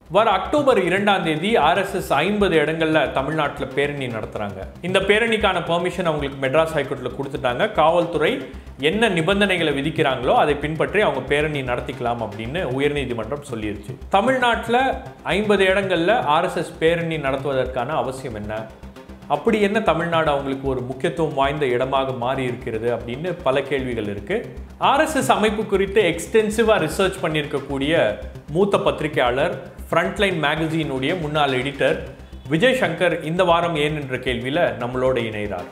வர அக்டோபர் இரண்டாம் தேதி ஆர்எஸ்எஸ் ஐம்பது இடங்கள்ல தமிழ்நாட்டில் பேரணி நடத்துறாங்க இந்த பேரணிக்கான பெர்மிஷன் அவங்களுக்கு மெட்ராஸ் ஹைகோர்ட்ல கொடுத்துட்டாங்க காவல்துறை என்ன நிபந்தனைகளை விதிக்கிறாங்களோ அதை பின்பற்றி அவங்க பேரணி நடத்திக்கலாம் அப்படின்னு உயர்நீதிமன்றம் சொல்லிருச்சு தமிழ்நாட்டில் ஐம்பது இடங்கள்ல ஆர்எஸ்எஸ் பேரணி நடத்துவதற்கான அவசியம் என்ன அப்படி என்ன தமிழ்நாடு அவங்களுக்கு ஒரு முக்கியத்துவம் வாய்ந்த இடமாக மாறி இருக்கிறது அப்படின்னு பல கேள்விகள் இருக்கு ஆர்எஸ்எஸ் அமைப்பு குறித்து எக்ஸ்டென்சிவாக ரிசர்ச் பண்ணியிருக்கக்கூடிய மூத்த பத்திரிகையாளர் ஃப்ரண்ட்லைன் மேகசினுடைய முன்னாள் எடிட்டர் விஜய் சங்கர் இந்த வாரம் ஏன் என்ற கேள்வியில் நம்மளோட இணைகிறார்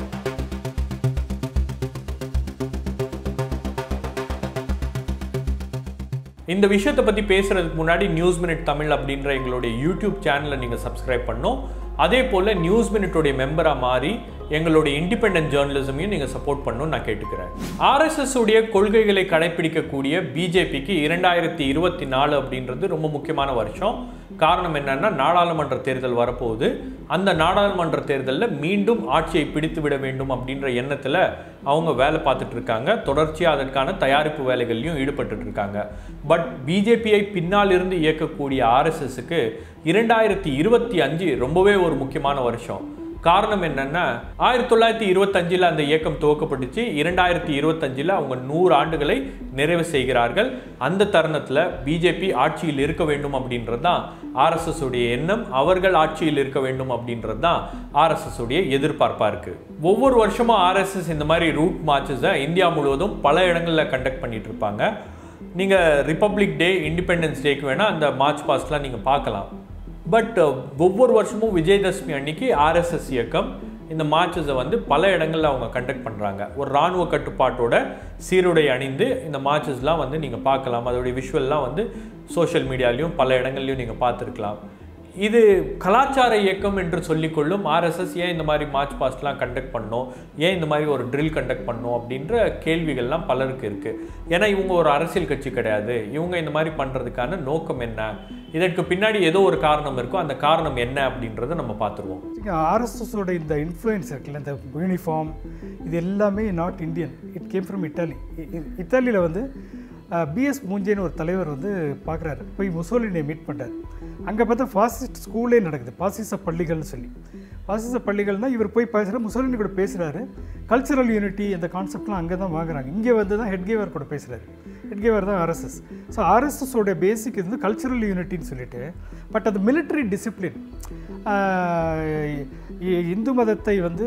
இந்த விஷயத்தை பற்றி பேசுறதுக்கு முன்னாடி நியூஸ் மினிட் தமிழ் அப்படின்ற எங்களுடைய யூடியூப் சேனலை நீங்கள் சப்ஸ்கிரைப் பண்ணோம் அதே போல் நியூஸ் மினிட்டோடைய மெம்பராக மாறி எங்களுடைய இண்டிபெண்டன்ட் ஜேர்னலிசமையும் நீங்கள் சப்போர்ட் பண்ணணும்னு நான் கேட்டுக்கிறேன் ஆர்எஸ்எஸ் உடைய கொள்கைகளை கடைப்பிடிக்கக்கூடிய பிஜேபிக்கு இரண்டாயிரத்தி இருபத்தி நாலு அப்படின்றது ரொம்ப முக்கியமான வருஷம் காரணம் என்னன்னா நாடாளுமன்ற தேர்தல் வரப்போகுது அந்த நாடாளுமன்ற தேர்தலில் மீண்டும் ஆட்சியை பிடித்து விட வேண்டும் அப்படின்ற எண்ணத்தில் அவங்க வேலை பார்த்துட்டு இருக்காங்க தொடர்ச்சியாக அதற்கான தயாரிப்பு வேலைகள்லையும் ஈடுபட்டு இருக்காங்க பட் பிஜேபியை பின்னால் இருந்து இயக்கக்கூடிய ஆர்எஸ்எஸ்க்கு இரண்டாயிரத்தி இருபத்தி அஞ்சு ரொம்பவே ஒரு முக்கியமான வருஷம் காரணம் என்னன்னா ஆயிரத்தி தொள்ளாயிரத்தி இருபத்தஞ்சில் அந்த இயக்கம் துவக்கப்பட்டுச்சு இரண்டாயிரத்தி இருபத்தஞ்சில் அவங்க நூறு ஆண்டுகளை நிறைவு செய்கிறார்கள் அந்த தருணத்தில் பிஜேபி ஆட்சியில் இருக்க வேண்டும் அப்படின்றது தான் ஆர்எஸ்எஸ் உடைய எண்ணம் அவர்கள் ஆட்சியில் இருக்க வேண்டும் அப்படின்றது தான் ஆர்எஸ்எஸ் உடைய எதிர்பார்ப்பாக இருக்கு ஒவ்வொரு வருஷமும் ஆர்எஸ்எஸ் இந்த மாதிரி ரூட் மார்ச்சஸை இந்தியா முழுவதும் பல இடங்களில் கண்டக்ட் பண்ணிட்டு இருப்பாங்க நீங்கள் ரிப்பப்ளிக் டே இண்டிபெண்டன்ஸ் டேக்கு வேணால் அந்த மார்ச் பாஸ்ட்லாம் நீங்கள் பார்க்கலாம் பட் ஒவ்வொரு வருஷமும் விஜயதசமி அன்னைக்கு ஆர்எஸ்எஸ் இயக்கம் இந்த மார்ச்சஸை வந்து பல இடங்களில் அவங்க கண்டக்ட் பண்ணுறாங்க ஒரு இராணுவ கட்டுப்பாட்டோட சீருடை அணிந்து இந்த மார்ச்சஸ்லாம் வந்து நீங்கள் பார்க்கலாம் அதோடைய விஷுவல்லாம் வந்து சோஷியல் மீடியாலையும் பல இடங்கள்லையும் நீங்கள் பார்த்துருக்கலாம் இது கலாச்சார இயக்கம் என்று சொல்லிக்கொள்ளும் ஆர்எஸ்எஸ் ஏன் இந்த மாதிரி மார்ச் பாஸ்ட்லாம் கண்டக்ட் பண்ணோம் ஏன் இந்த மாதிரி ஒரு ட்ரில் கண்டக்ட் பண்ணோம் அப்படின்ற கேள்விகள்லாம் பலருக்கு இருக்குது ஏன்னா இவங்க ஒரு அரசியல் கட்சி கிடையாது இவங்க இந்த மாதிரி பண்ணுறதுக்கான நோக்கம் என்ன இதற்கு பின்னாடி ஏதோ ஒரு காரணம் இருக்கும் அந்த காரணம் என்ன அப்படின்றத நம்ம பார்த்துருவோம் ஆர்எஸ்எஸோட இந்த இன்ஃப்ளூயன்ஸ் இருக்குல்ல இந்த யூனிஃபார்ம் இது எல்லாமே not Indian it came from Italy இத்தாலியில் வந்து பிஎஸ் மூஞ்சேன்னு ஒரு தலைவர் வந்து பார்க்குறாரு போய் முசோலினியை மீட் பண்ணுறாரு அங்கே பார்த்தா ஃபாசிஸ்ட் ஸ்கூலே நடக்குது பாசிச பள்ளிகள்னு சொல்லி பாசிச பள்ளிகள்னால் இவர் போய் பேசுகிற முசோலினி கூட பேசுகிறாரு கல்ச்சரல் யூனிட்டி அந்த கான்செப்ட்லாம் அங்கே தான் வாங்குறாங்க இங்கே வந்து தான் ஹெட்கேவர் கூட பேசுகிறாரு ஹெட்கேவர் தான் ஆர்எஸ்எஸ் ஸோ ஆர்எஸ்எஸோட பேசிக் இது வந்து கல்ச்சரல் யூனிட்டின்னு சொல்லிட்டு பட் அது மிலிட்ரி டிசிப்ளின் இந்து மதத்தை வந்து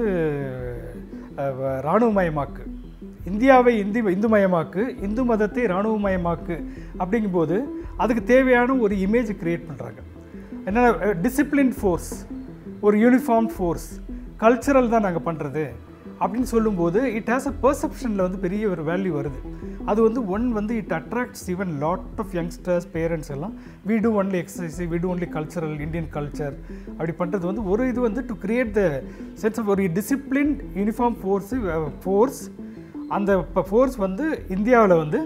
இராணுவமயமாக்கு இந்தியாவை இந்தி இந்துமயமாக்கு இந்து மதத்தை இராணுவமயமாக்கு அப்படிங்கும்போது அதுக்கு தேவையான ஒரு இமேஜ் கிரியேட் பண்ணுறாங்க என்னென்ன டிசிப்ளின் ஃபோர்ஸ் ஒரு யூனிஃபார்ம் ஃபோர்ஸ் கல்ச்சரல் தான் நாங்கள் பண்ணுறது அப்படின்னு சொல்லும்போது இட் ஹேஸ் அ பர்செப்ஷனில் வந்து பெரிய ஒரு வேல்யூ வருது அது வந்து ஒன் வந்து it attracts even lot of youngsters parents எல்லாம் we do only exercise we do only cultural Indian culture அப்படி பண்ணுறது வந்து ஒரு இது வந்து to create the sense of ஒரு டிசிப்ளின் யூனிஃபார்ம் ஃபோர்ஸு ஃபோர்ஸ் அந்த இப்போ ஃபோர்ஸ் வந்து இந்தியாவில் வந்து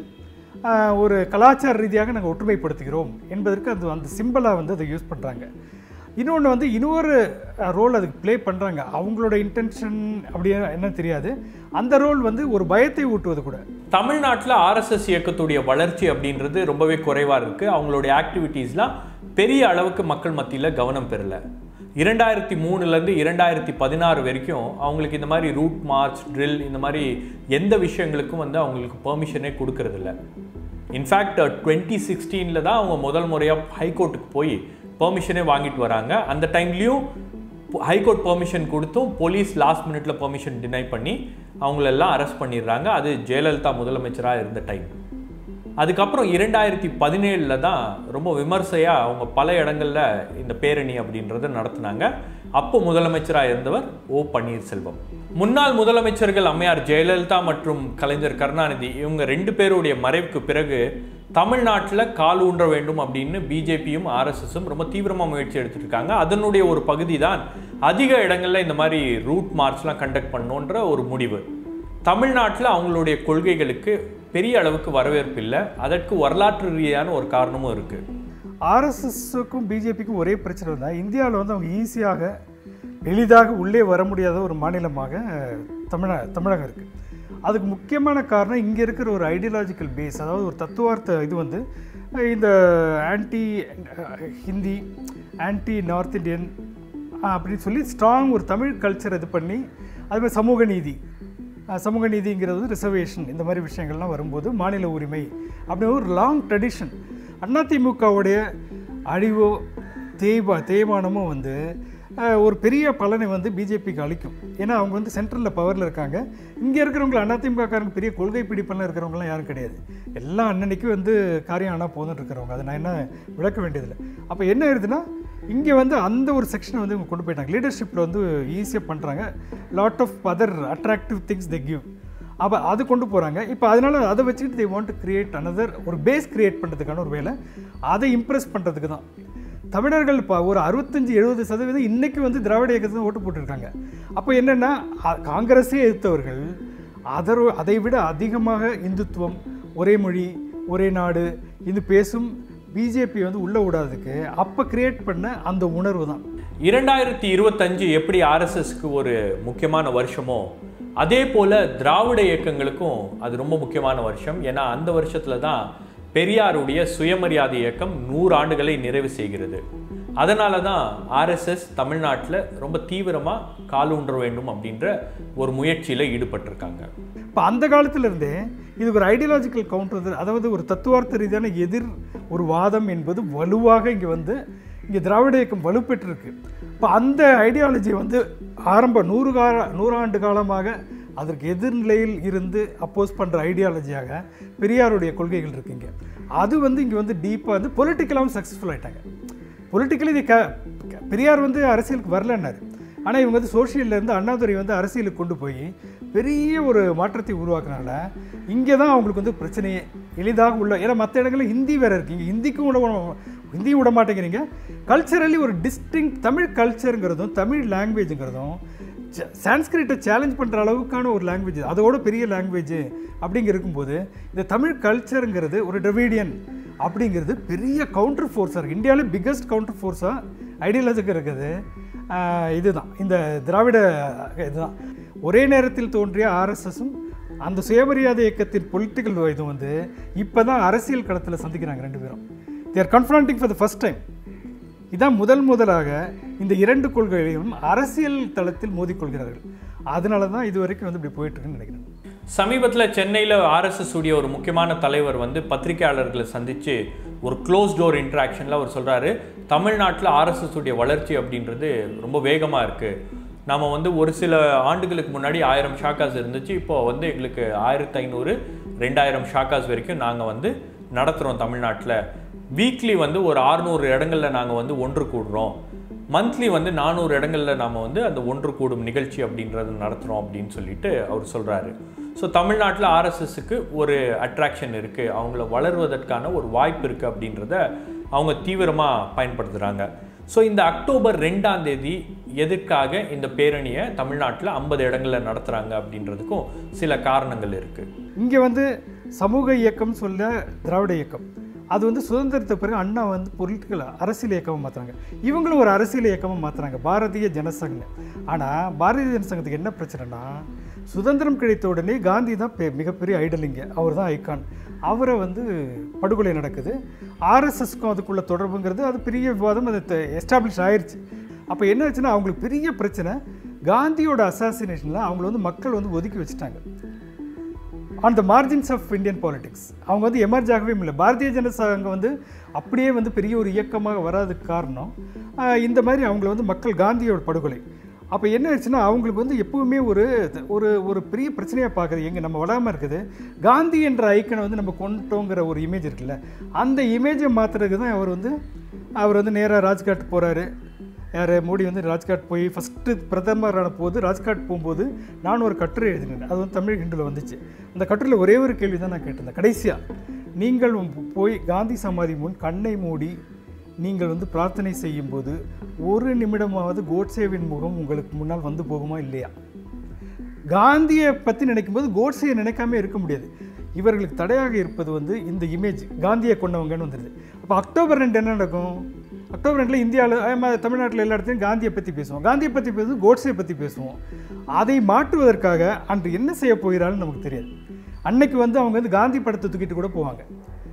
ஒரு கலாச்சார ரீதியாக நாங்கள் ஒற்றுமைப்படுத்துகிறோம் என்பதற்கு அது அந்த சிம்பிளாக வந்து அதை யூஸ் பண்ணுறாங்க இன்னொன்று வந்து இன்னொரு ரோல் அதுக்கு ப்ளே பண்ணுறாங்க அவங்களோட இன்டென்ஷன் அப்படி என்ன தெரியாது அந்த ரோல் வந்து ஒரு பயத்தை ஊட்டுவது கூட தமிழ்நாட்டில் ஆர்எஸ்எஸ் இயக்கத்துடைய வளர்ச்சி அப்படின்றது ரொம்பவே குறைவாக இருக்குது அவங்களுடைய ஆக்டிவிட்டீஸ்லாம் பெரிய அளவுக்கு மக்கள் மத்தியில் கவனம் பெறலை இரண்டாயிரத்தி மூணுலேருந்து இரண்டாயிரத்தி பதினாறு வரைக்கும் அவங்களுக்கு இந்த மாதிரி ரூட் மார்ச் ட்ரில் இந்த மாதிரி எந்த விஷயங்களுக்கும் வந்து அவங்களுக்கு பெர்மிஷனே கொடுக்கறதில்ல இன்ஃபேக்ட் டுவெண்ட்டி சிக்ஸ்டீனில் தான் அவங்க முதல் முறையாக ஹைகோர்ட்டுக்கு போய் பெர்மிஷனே வாங்கிட்டு வராங்க அந்த டைம்லேயும் ஹைகோர்ட் பெர்மிஷன் கொடுத்தும் போலீஸ் லாஸ்ட் மினிட்ல பெர்மிஷன் டினை பண்ணி அவங்களெல்லாம் அரெஸ்ட் பண்ணிடுறாங்க அது ஜெயலலிதா முதலமைச்சராக இருந்த டைம் அதுக்கப்புறம் இரண்டாயிரத்தி பதினேழில் தான் ரொம்ப விமர்சையாக அவங்க பல இடங்களில் இந்த பேரணி அப்படின்றத நடத்தினாங்க அப்போ முதலமைச்சராக இருந்தவர் ஓ பன்னீர்செல்வம் முன்னாள் முதலமைச்சர்கள் அம்மையார் ஜெயலலிதா மற்றும் கலைஞர் கருணாநிதி இவங்க ரெண்டு பேருடைய மறைவுக்கு பிறகு தமிழ்நாட்டில் கால் ஊன்ற வேண்டும் அப்படின்னு பிஜேபியும் ஆர்எஸ்எஸும் ரொம்ப தீவிரமாக முயற்சி எடுத்துட்டு இருக்காங்க அதனுடைய ஒரு பகுதி தான் அதிக இடங்களில் இந்த மாதிரி ரூட் மார்ச்லாம் கண்டக்ட் பண்ணோன்ற ஒரு முடிவு தமிழ்நாட்டில் அவங்களுடைய கொள்கைகளுக்கு பெரிய அளவுக்கு வரவேற்பு இல்லை அதற்கு வரலாற்று ரீதியான ஒரு காரணமும் இருக்குது ஆர்எஸ்எஸ்ஸுக்கும் பிஜேபிக்கும் ஒரே பிரச்சனை தான் இந்தியாவில் வந்து அவங்க ஈஸியாக எளிதாக உள்ளே வர முடியாத ஒரு மாநிலமாக தமிழ தமிழகம் இருக்குது அதுக்கு முக்கியமான காரணம் இங்கே இருக்கிற ஒரு ஐடியாலஜிக்கல் பேஸ் அதாவது ஒரு தத்துவார்த்த இது வந்து இந்த anti Hindi anti north Indian அப்படின்னு சொல்லி ஸ்ட்ராங் ஒரு தமிழ் கல்ச்சர் இது பண்ணி அதுமாதிரி சமூக நீதி அஹ், சமூக நீதிங்கிறது வந்து ரிசர்வேஷன் இந்த மாதிரி விஷயங்கள்லாம் வரும்போது மாநில உரிமை அப்படின்னு ஒரு லாங் ட்ரெடிஷன் அதிமுகவுடைய அழிவோ தேய்வா தேய்மானமோ வந்து அஹ், ஒரு பெரிய பலனை வந்து பிஜேபிக்கு அளிக்கும் ஏன்னா அவங்க வந்து சென்ட்ரலில் பவரில் இருக்காங்க இங்கே இருக்கிறவங்க அதிமுகக்காரங்க பெரிய கொள்கை பிடிப்பெல்லாம் இருக்கிறவங்களாம் யாரும் கிடையாது எல்லாம் அன்னன்னைக்கு வந்து காரியம் ஆனால் போதுன்னு இருக்கிறவங்க அதை நான் என்ன விளக்க வேண்டியதில்லை அப்போ என்ன ஆயிருதுன்னா இங்கே வந்து அந்த ஒரு செக்ஷனை வந்து இவங்க கொண்டு போயிட்டாங்க லீடர்ஷிப்பில் வந்து ஈஸியாக பண்ணுறாங்க lot of other attractive things they give அப்போ அது கொண்டு போகிறாங்க இப்போ அதனால் அதை வச்சுக்கிட்டு they want to create another ஒரு பேஸ் கிரியேட் பண்ணுறதுக்கான ஒரு வேலை அதை இம்ப்ரெஸ் பண்ணுறதுக்கு தான் தமிழர்கள் இப்போ ஒரு அறுபத்தஞ்சு எழுபது சதவீதம் இன்றைக்கி வந்து திராவிட இயக்கத்தில் ஓட்டு போட்டிருக்காங்க அப்போ என்னென்னா காங்கிரஸே எதிர்த்தவர்கள் அதர் அதை விட அதிகமாக இந்துத்துவம் ஒரே மொழி ஒரே நாடு இது பேசும் பிஜேபி வந்து உள்ளே விடாததுக்கு அப்போ கிரியேட் பண்ண அந்த உணர்வு தான் இரண்டாயிரத்தி இருபத்தஞ்சு எப்படி ஆர்எஸ்எஸ்க்கு ஒரு முக்கியமான வருஷமோ அதே போல திராவிட இயக்கங்களுக்கும் அது ரொம்ப முக்கியமான வருஷம் ஏன்னா அந்த வருஷத்துல தான் பெரியாருடைய சுயமரியாதை இயக்கம் நூறு ஆண்டுகளை நிறைவு செய்கிறது அதனால தான் ஆர்எஸ்எஸ் தமிழ்நாட்டில் ரொம்ப தீவிரமாக காலூன்ற வேண்டும் அப்படின்ற ஒரு முயற்சியில் ஈடுபட்டிருக்காங்க இப்போ அந்த காலத்துல இருந்தே இது ஒரு ஐடியாலஜிக்கல் கவுண்டர் அதாவது ஒரு தத்துவார்த்த ரீதியான எதிர் ஒரு வாதம் என்பது வலுவாக இங்கே வந்து இங்கே திராவிட இயக்கம் வலுப்பெற்றிருக்கு இப்போ அந்த ஐடியாலஜி வந்து ஆரம்ப நூறு கால நூறாண்டு காலமாக அதற்கு எதிர்நிலையில் இருந்து அப்போஸ் பண்ணுற ஐடியாலஜியாக பெரியாருடைய கொள்கைகள் இருக்குங்க அது வந்து இங்கே வந்து டீப்பாக வந்து பொலிட்டிக்கலாகவும் சக்ஸஸ்ஃபுல் ஆயிட்டாங்க பொலிட்டிக்கலி இது க க- பெரியார் வந்து அரசியலுக்கு வரலன்னாரு ஆனால் இவங்க வந்து சோஷியல்ல இருந்து அண்ணாதுரை வந்து அரசியலுக்கு கொண்டு போய் பெரிய ஒரு மாற்றத்தை உருவாக்குனால இங்கே தான் அவங்களுக்கு வந்து பிரச்சனையே எளிதாக உள்ள ஏன்னா மற்ற இடங்களில் ஹிந்தி வேற இருக்கீங்க ஹிந்திக்கும் விட ஹிந்தியும் விட மாட்டேங்கிறீங்க கல்ச்சரலி ஒரு டிஸ்டிங் தமிழ் கல்ச்சருங்கிறதும் தமிழ் லாங்குவேஜுங்கிறதும் சான்ஸ்கிரிட்டை சேலஞ்ச் பண்ணுற அளவுக்கான ஒரு லாங்குவேஜ் அதோட பெரிய லாங்குவேஜ் அப்படிங்க இருக்கும்போது இந்த தமிழ் கல்ச்சருங்கிறது ஒரு டிரவிடியன் அப்படிங்கிறது பெரிய கவுண்டர் ஃபோர்ஸாக இருக்குது இந்தியாவிலே பிக்கஸ்ட் கவுண்டர் ஃபோர்ஸாக ஐடியாலஜிக்கு இருக்குது ஆஹ் இதுதான் இந்த திராவிட இதுதான் ஒரே நேரத்தில் தோன்றிய ஆர்எஸ்எஸும் அந்த சுயமரியாதை இயக்கத்தின் பொலிட்டிக்கல் இது வந்து இப்போ தான் அரசியல் களத்தில் சந்திக்கிறாங்க ரெண்டு பேரும் they confronting for the first time இதான் முதல் முதலாக இந்த இரண்டு கொள்கைகளையும் அரசியல் தளத்தில் மோதிக்கொள்கிறார்கள் அதனால தான் இது வரைக்கும் வந்து இப்படி போயிட்டு இருக்குன்னு நினைக்கிறேன் சமீபத்தில் சென்னையில் ஆர்எஸ்எஸ் உடைய ஒரு முக்கியமான தலைவர் வந்து பத்திரிகையாளர்களை சந்தித்து ஒரு க்ளோஸ் டோர் இன்ட்ராக்ஷனில் அவர் சொல்கிறாரு தமிழ்நாட்டில் ஆர்எஸ்எஸ் உடைய வளர்ச்சி அப்படின்றது ரொம்ப வேகமாக இருக்குது நாம வந்து ஒரு சில ஆண்டுகளுக்கு முன்னாடி ஆயிரம் ஷாக்காஸ் இருந்துச்சு இப்போ வந்து எங்களுக்கு ஆயிரத்தி ஐநூறு ரெண்டாயிரம் ஷாக்காஸ் வரைக்கும் நாங்கள் வந்து நடத்துகிறோம் தமிழ்நாட்டில் வீக்லி வந்து ஒரு ஆறுநூறு இடங்களில் நாங்கள் வந்து ஒன்று கூடுறோம் மந்த்லி வந்து நானூறு இடங்கள்ல நாம வந்து அந்த ஒன்று கூடும் நிகழ்ச்சி அப்படின்றத நடத்துகிறோம் அப்படின்னு சொல்லிட்டு அவர் சொல்கிறாரு ஸோ தமிழ்நாட்டில் ஆர்எஸ்எஸ்க்கு ஒரு அட்ராக்ஷன் இருக்குது அவங்கள வளர்வதற்கான ஒரு வாய்ப்பு இருக்குது அப்படின்றத அவங்க தீவிரமாக பயன்படுத்துகிறாங்க ஸோ இந்த அக்டோபர் ரெண்டாம் தேதி எதுக்காக இந்த பேரணியை தமிழ்நாட்டில் ஐம்பது இடங்களில் நடத்துகிறாங்க அப்படின்றதுக்கும் சில காரணங்கள் இருக்குது இங்கே வந்து சமூக இயக்கம் சொல்ல திராவிட இயக்கம் அது வந்து சுதந்திரத்துக்கு பிறகு அண்ணா வந்து பொலிட்டிக்கல் அரசியல் இயக்கமாக மாற்றுறாங்க இவங்களும் ஒரு அரசியல் இயக்கமாக மாற்றுறாங்க பாரதிய ஜனசங்கம் ஆனால் பாரதிய ஜனசங்கத்துக்கு என்ன பிரச்சனைனா சுதந்திரம் கிடைத்த உடனே காந்தி தான் பெ- மிகப்பெரிய ஐடலிங்க அவர் தான் ஐகான் அவரை வந்து படுகொலை நடக்குது ஆர்எஸ்எஸ்க்கும் அதுக்குள்ள தொடர்புங்கிறது அது பெரிய விவாதம் அது எஸ்டாப்ளிஷ் ஆயிருச்சு அப்போ என்ன ஆச்சுன்னா அவங்களுக்கு பெரிய பிரச்சனை காந்தியோட அசாசினேஷனில் அவங்கள வந்து மக்கள் வந்து ஒதுக்கி வச்சுட்டாங்க on the margins of Indian politics அவங்க வந்து எமர்ஜ் ஆகவே இல்லை பாரதிய ஜனதா சங்கம் வந்து அப்படியே வந்து பெரிய ஒரு இயக்கமாக வராதுக்கு காரணம் ஆஹ், இந்த மாதிரி அவங்கள வந்து மக்கள் காந்தியோட படுகொலை அப்போ என்ன ஆயிடுச்சுன்னா அவங்களுக்கு வந்து எப்பவுமே ஒரு ஒரு ஒரு பெரிய பிரச்சனையாக பார்க்குறது எங்கே நம்ம வளாமல் இருக்குது காந்தி என்ற ஐக்கனை வந்து நம்ம கொண்டோங்கிற ஒரு இமேஜ் இருக்குல்ல அந்த இமேஜை மாற்றுறதுக்கு தான் அவர் வந்து அவர் வந்து நேராக ராஜ்காட் போகிறாரு யார் மோடி வந்து ராஜ்காட் போய் ஃபஸ்ட்டு பிரதமரான போது ராஜ்காட் போகும்போது நான் ஒரு கட்டுரை எழுதினேன் அது வந்து தமிழ் ஹிண்டில் வந்துச்சு அந்த கட்டுரையில் ஒரே ஒரு கேள்வி தான் நான் கேட்டிருந்தேன் கடைசியாக நீங்கள் போய் காந்தி சமாதி முன் கண்ணை மூடி நீங்கள் வந்து பிரார்த்தனை செய்யும்போது ஒரு நிமிடமாவது கோட்சேவின் முகம் உங்களுக்கு முன்னால் வந்து போகுமா இல்லையா காந்தியை பற்றி நினைக்கும்போது கோட்ஸையை நினைக்காம இருக்க முடியாது இவர்களுக்கு தடையாக இருப்பது வந்து இந்த இமேஜ் காந்தியை கொண்டவங்கன்னு வந்துடுது அப்போ அக்டோபர் ரெண்டு என்ன நடக்கும் அக்டோபர் ரெண்டில் இந்தியாவில் தமிழ்நாட்டில் எல்லா இடத்துலையும் காந்தியை பற்றி பேசுவோம் காந்தியை பற்றி பேசுவோம் கோட்ஸையை பற்றி பேசுவோம் அதை மாற்றுவதற்காக அன்று என்ன செய்ய போகிறான்னு நமக்கு தெரியாது அன்னைக்கு வந்து அவங்க வந்து காந்தி படத்தை தூக்கிட்டு கூட போவாங்க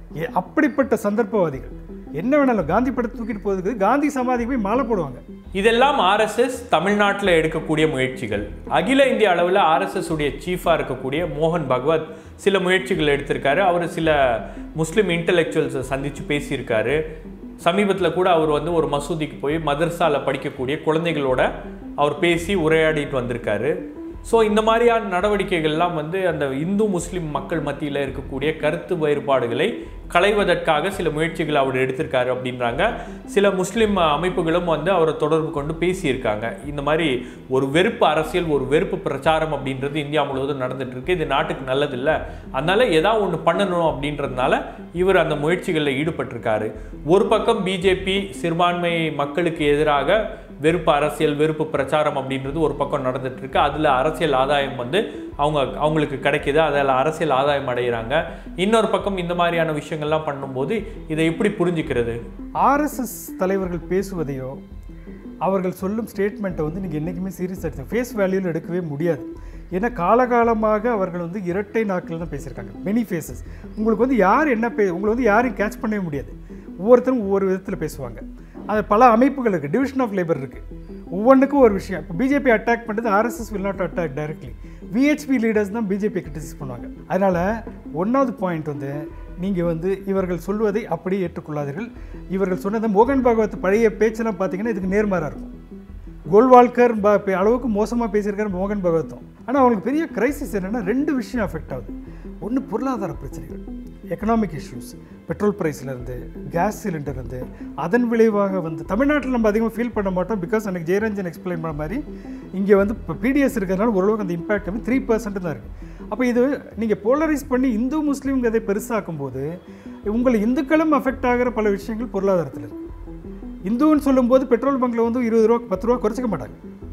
ஏ- அப்படிப்பட்ட சந்தர்ப்பவாதிகள் என்ன வேணாலும் காந்தி படத்தை தூக்கிட்டு போகிறதுக்கு காந்தி சமாதிக்கு போய் மாலை போடுவாங்க இதெல்லாம் ஆர்எஸ்எஸ் தமிழ்நாட்டில் எடுக்கக்கூடிய முயற்சிகள் அகில இந்திய அளவில் ஆர்எஸ்எஸ் உடைய சீஃபாக இருக்கக்கூடிய மோகன் பகவத் சில முயற்சிகள் எடுத்திருக்காரு அவர் சில முஸ்லீம் இன்டலெக்சுவல்ஸை சந்தித்து பேசியிருக்காரு சமீபத்தில் கூட அவர் வந்து ஒரு மசூதிக்கு போய் மதர்சால படிக்கக்கூடிய குழந்தைகளோட அவர் பேசி உரையாடிட்டு வந்திருக்காரு ஸோ இந்த மாதிரியான நடவடிக்கைகள்லாம் வந்து அந்த இந்து முஸ்லீம் மக்கள் மத்தியில் இருக்கக்கூடிய கருத்து வேறுபாடுகளை களைவதற்காக சில முயற்சிகள் அவர் எடுத்திருக்காரு அப்படின்றாங்க சில முஸ்லீம் அமைப்புகளும் வந்து அவரை தொடர்பு கொண்டு பேசியிருக்காங்க இந்த மாதிரி ஒரு வெறுப்பு அரசியல் ஒரு வெறுப்பு பிரச்சாரம் அப்படின்றது இந்தியா முழுவதும் நடந்துட்டு இருக்கு இது நாட்டுக்கு நல்லதில்லை அதனால ஏதாவது ஒன்று பண்ணணும் அப்படின்றதுனால இவர் அந்த முயற்சிகளில் ஈடுபட்டிருக்காரு ஒரு பக்கம் பிஜேபி சிறுபான்மை மக்களுக்கு எதிராக வெறுப்பு அரசியல் வெறுப்பு பிரச்சாரம் அப்படின்றது ஒரு பக்கம் நடந்துட்டு இருக்கு அதில் அரசியல் ஆதாயம் வந்து அவங்க அவங்களுக்கு கிடைக்குது அதில் அரசியல் ஆதாயம் அடைகிறாங்க இன்னொரு பக்கம் இந்த மாதிரியான விஷயங்கள்லாம் பண்ணும்போது இதை எப்படி புரிஞ்சுக்கிறது ஆர்எஸ்எஸ் தலைவர்கள் பேசுவதையோ அவர்கள் சொல்லும் ஸ்டேட்மெண்ட்டை வந்து நீங்கள் என்றைக்குமே சீரியஸ் எடுத்து ஃபேஸ் வேல்யூவில் எடுக்கவே முடியாது ஏன்னா காலகாலமாக அவர்கள் வந்து இரட்டை நாட்கள் தான் பேசியிருக்காங்க மெனி ஃபேஸஸ் உங்களுக்கு வந்து யார் என்ன பே உங்களை வந்து யாரையும் கேட்ச் பண்ணவே முடியாது ஒவ்வொருத்தரும் ஒவ்வொரு விதத்தில் பேசுவாங்க அது பல அமைப்புகள் இருக்குது டிவிஷன் ஆஃப் லேபர் இருக்குது ஒவ்வொன்றுக்கும் ஒரு விஷயம் இப்போ பிஜேபி அட்டாக் பண்ணுறது RSS will not attack directly VHP leaders தான் பிஜேபி கிரிட்டிசைஸ் பண்ணுவாங்க அதனால் ஒன்றாவது பாயிண்ட் வந்து நீங்கள் வந்து இவர்கள் சொல்வதை அப்படியே ஏற்றுக்கொள்ளாதீர்கள் இவர்கள் சொன்னதை மோகன் பாகவத் பழைய பேச்செல்லாம் பார்த்தீங்கன்னா இதுக்கு நேர்மாறாக இருக்கும் கோல்வால்கர் ப பே- அளவுக்கு மோசமாக பேசியிருக்காரு மோகன் பகவத்தும் ஆனால் அவங்களுக்கு பெரிய கிரைசிஸ் என்னென்னா ரெண்டு விஷயம் அஃபெக்ட் ஆகுது ஒன்று பொருளாதார பிரச்சனைகள் எக்கனாமிக் இஷ்யூஸ் பெட்ரோல் ப்ரைஸ்லேருந்து கேஸ் சிலிண்டர்லேருந்து அதன் விளைவாக வந்து தமிழ்நாட்டில் நம்ம அதிகமாக ஃபீல் பண்ண மாட்டோம் பிகாஸ் எனக்கு ஜெயரஞ்சன் எக்ஸ்பிளைன் பண்ண மாதிரி இங்கே வந்து இப்போ பிடிஎஸ் இருக்கிறதுனால ஓரளவுக்கு அந்த இம்பாக்ட் வந்து த்ரீ பர்சன்ட் தான் இருக்குது அப்போ இது நீங்கள் போலரைஸ் பண்ணி இந்து முஸ்லீம்ங்கிறதை பெருசாக்கும் போது உங்களை இந்துக்களும் அஃபெக்ட் ஆகிற பல விஷயங்கள் பொருளாதாரத்தில் இருக்குது இந்துன்னு சொல்லும்போது பெட்ரோல் பங்க்ல வந்து இருபது ரூபா பத்து ரூபா குறைச்சிக்க மாட்டாங்க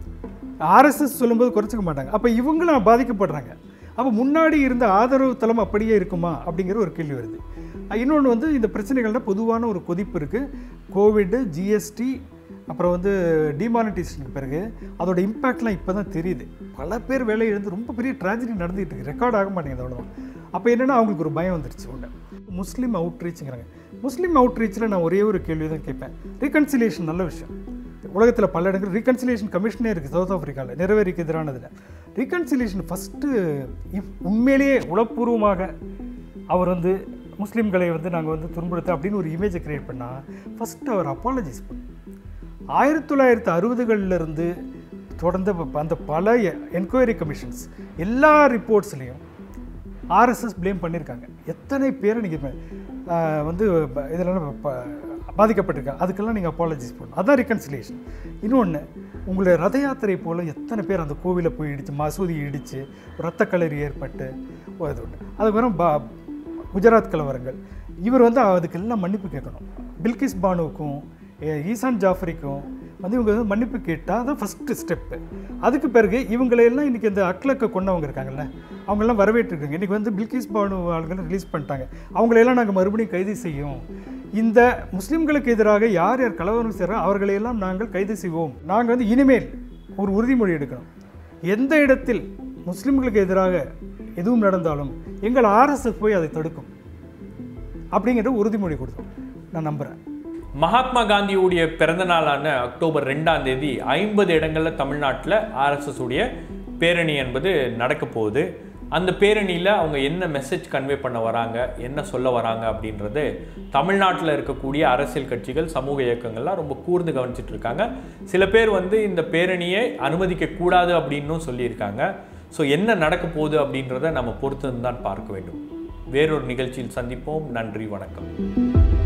ஆர்எஸ்எஸ் சொல்லும்போது குறைச்சிக்க மாட்டாங்க அப்போ இவங்களும் பாதிக்கப்படுறாங்க அப்போ முன்னாடி இருந்த ஆதரவு தளம் அப்படியே இருக்குமா அப்படிங்கிற ஒரு கேள்வி வருது இன்னொன்று வந்து இந்த பிரச்சனைகள்ல பொதுவான ஒரு கொதிப்பு இருக்குது கோவிட் ஜிஎஸ்டி அப்புறம் வந்து டிமானிட்டைசேஷனுக்கு பிறகு அதோட இம்பேக்ட்லாம் இப்போ தான் தெரியுது பல பேர் வேலை இழந்து ரொம்ப பெரிய ட்ராஜடி நடந்துகிட்டு இருக்கு ரெக்கார்ட் ஆக மாட்டேங்குது அவ்வளோதான் அப்போ என்னென்னா அவங்களுக்கு ஒரு பயம் வந்துருச்சு ஒன்று முஸ்லீம் அவுட்ரீச்சுங்கிறாங்க முஸ்லீம் அவுட்ரீச்சில் நான் ஒரே ஒரு கேள்வி தான் கேட்பேன் ரீகன்சிலேஷன் நல்ல விஷயம் உலகத்தில் பல இடங்கள் ரீகன்சிலேஷன் கமிஷனே இருக்குது சவுத் ஆஃப்ரிக்காவில் நிறைவேறிக்கு எதிரானதில் ரீகன்சிலேஷன் ஃபஸ்ட்டு உண்மையிலேயே உளப்பூர்வமாக அவர் வந்து முஸ்லீம்களை வந்து நாங்கள் வந்து துன்புறுத்த அப்படின்னு ஒரு இமேஜை கிரியேட் பண்ணால் ஃபஸ்ட்டு அவர் அப்பாலஜைஸ் பண்ணு ஆயிரத்தி தொள்ளாயிரத்தி அறுபதுகளிலிருந்து தொடர்ந்த ப- அந்த பல என்கொயரி கமிஷன்ஸ் எல்லா ரிப்போர்ட்ஸ்லேயும் ஆர்எஸ்எஸ் ப்ளேம் பண்ணியிருக்காங்க எத்தனை பேரை நீங்கள் வந்து ப- இதெல்லாம் ப- பாதிக்கப்பட்டிருக்காங்க அதுக்கெல்லாம் நீங்கள் அப்பாலஜிஸ் பண்ணணும் அதான் ரிகன்சிலேஷன் இன்னொன்று உங்களுடைய ரத யாத்திரை போல் எத்தனை பேர் அந்த கோவிலை போய் இடித்து மசூதி இடித்து ரத்த களரி ஏற்பட்டு ஒரு இது உண்டு அதுக்கப்புறம் பா குஜராத் கலவரங்கள் இவர் வந்து அதுக்கெல்லாம் மன்னிப்பு கேட்கணும் பில்கிஸ் பானுவுக்கும் ஏ- ஈசான் ஜாஃபரிக்கும் வந்து இவங்க வந்து மன்னிப்பு கேட்டால் தான் ஃபஸ்ட்டு ஸ்டெப்பு அதுக்கு பிறகு இவங்களையெல்லாம் இன்றைக்கி இந்த அக்லக்கை கொண்டவங்க இருக்காங்கல்ல அவங்கெல்லாம் வரவேற்றிருக்காங்க இன்றைக்கி வந்து பில்கிஸ் பானு ஆளுங்களை ரிலீஸ் பண்ணிட்டாங்க அவங்களையெல்லாம் நாங்கள் மறுபடியும் கைது செய்யும் இந்த முஸ்லிம்களுக்கு எதிராக யார் யார் கலவரம் செய்கிறாரோ அவர்களையெல்லாம் நாங்கள் கைது செய்வோம் நாங்கள் வந்து இனிமேல் ஒரு உறுதிமொழி எடுக்கணும் எந்த இடத்தில் முஸ்லிம்களுக்கு எதிராக எதுவும் நடந்தாலும் எங்கள் ஆர்எஸ்எஸ் போய் அதை தடுக்கும் அப்படிங்கிற உறுதிமொழி கொடுத்தோம் நான் நம்புகிறேன் மகாத்மா காந்தியுடைய பிறந்த நாளான அக்டோபர் ரெண்டாம் தேதி ஐம்பது இடங்களில் தமிழ்நாட்டில் ஆர்எஸ்எஸ் உடைய பேரணி என்பது நடக்க போகுது அந்த பேரணியில் அவங்க என்ன மெசேஜ் கன்வே பண்ண வராங்க என்ன சொல்ல வராங்க அப்படின்றது தமிழ்நாட்டில் இருக்கக்கூடிய அரசியல் கட்சிகள் சமூக இயக்கங்கள்லாம் ரொம்ப கூர்ந்து கவனிச்சிட்டு இருக்காங்க சில பேர் வந்து இந்த பேரணியை அனுமதிக்க கூடாது அப்படின்னும் சொல்லியிருக்காங்க ஸோ என்ன நடக்க போகுது அப்படின்றத நம்ம பொறுத்து தான் பார்க்க வேண்டும் வேறொரு நிகழ்ச்சியில் சந்திப்போம் நன்றி வணக்கம்